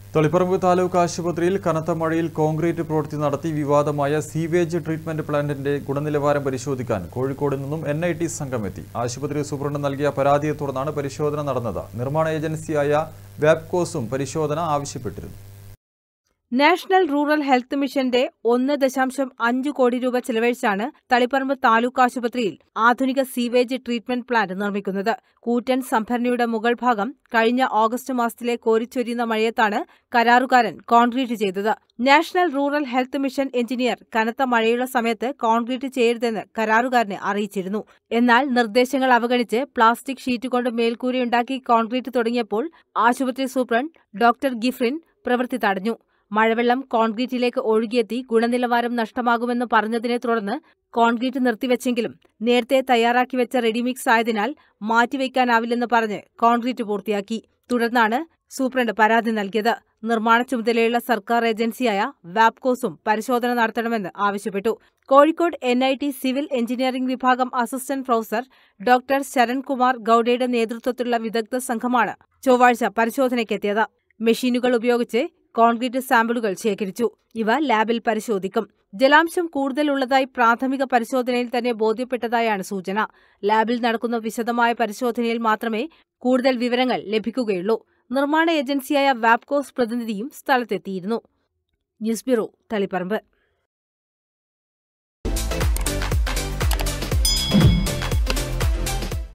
തളിപ്പറമ്പ് താലൂക്ക് ആശുപത്രിയിൽ കനത്ത മഴയിൽ കോൺക്രീറ്റ് പ്രവൃത്തി നടത്തി വിവാദമായ സീവേജ് ട്രീറ്റ്മെന്റ് പ്ലാന്റിന്റെ ഗുണനിലവാരം പരിശോധിക്കാൻ കോഴിക്കോട് നിന്നും എൻ ഐ ടി സംഘമെത്തി ആശുപത്രി സൂപ്രണ്ട് നൽകിയ പരാതിയെ തുടർന്നാണ് പരിശോധന നടന്നത് നിർമ്മാണ ഏജൻസിയായ വാപ്കോസും പരിശോധന ആവശ്യപ്പെട്ടിരുന്നു നാഷണൽ റൂറൽ ഹെൽത്ത് മിഷന്റെ ഒന്ന് ദശാംശം അഞ്ച് കോടി രൂപ ചെലവഴിച്ചാണ് തളിപ്പറമ്പ് താലൂക്ക് ആശുപത്രിയിൽ ആധുനിക സീവേജ് ട്രീറ്റ്മെന്റ് പ്ലാന്റ് നിർമ്മിക്കുന്നത് കൂറ്റൻ സംഭരണിയുടെ മുകൾ ഭാഗം കഴിഞ്ഞ ഓഗസ്റ്റ് മാസത്തിലെ കോരിച്ചൊരിയുന്ന മഴയത്താണ് കരാറുകാരൻ കോൺക്രീറ്റ് ചെയ്തത് National Rural Health Mission engineer കനത്ത മഴയുള്ള സമയത്ത് കോൺക്രീറ്റ് ചെയ്യരുതെന്ന് കരാറുകാരനെ അറിയിച്ചിരുന്നു എന്നാൽ നിർദ്ദേശങ്ങൾ അവഗണിച്ച് പ്ലാസ്റ്റിക് ഷീറ്റ് കൊണ്ട് മേൽക്കൂരയുണ്ടാക്കി കോൺക്രീറ്റ് തുടങ്ങിയപ്പോൾ ആശുപത്രി സൂപ്രണ്ട് ഡോക്ടർ ഗിഫ്രിൻ പ്രവൃത്തി തടഞ്ഞു മഴവെള്ളം കോൺക്രീറ്റിലേക്ക് ഒഴുകിയെത്തി ഗുണനിലവാരം നഷ്ടമാകുമെന്ന് പറഞ്ഞതിനെ തുടർന്ന് കോൺക്രീറ്റ് നിർത്തിവെച്ചെങ്കിലും നേരത്തെ തയ്യാറാക്കി വെച്ച റെഡിമിക്സ് ആയതിനാൽ മാറ്റിവെക്കാനാവില്ലെന്ന് പറഞ്ഞ് കോൺക്രീറ്റ് പൂർത്തിയാക്കി തുടർന്നാണ് സൂപ്രണ്ട് പരാതി നൽകിയത് നിർമ്മാണ ചുമതലയുള്ള സർക്കാർ ഏജൻസിയായ വാപ്കോസും പരിശോധന നടത്തണമെന്ന് ആവശ്യപ്പെട്ടു Kozhikode N I T civil engineering വിഭാഗം അസിസ്റ്റന്റ് പ്രൊഫസർ ഡോക്ടർ ശരൺകുമാർ ഗൌഡയുടെ നേതൃത്വത്തിലുള്ള വിദഗ്ധ സംഘമാണ് ചൊവ്വാഴ്ച പരിശോധനയ്ക്കെത്തിയത് മെഷീനുകൾ ഉപയോഗിച്ച് കോൺക്രീറ്റ് സാമ്പിളുകൾ ശേഖരിച്ചു ഇവ ലാബിൽ പരിശോധിക്കും ജലാംശം കൂടുതലുള്ളതായി പ്രാഥമിക പരിശോധനയിൽ തന്നെ ബോധ്യപ്പെട്ടതായാണ് സൂചന ലാബിൽ നടക്കുന്ന വിശദമായ പരിശോധനയിൽ മാത്രമേ കൂടുതൽ വിവരങ്ങൾ ലഭിക്കുകയുള്ളൂ നിർമ്മാണ ഏജൻസിയായ വാപ്കോസ് പ്രതിനിധിയും സ്ഥലത്തെത്തിയിരുന്നു ന്യൂസ് ബ്യൂറോ തളിപ്പറമ്പ്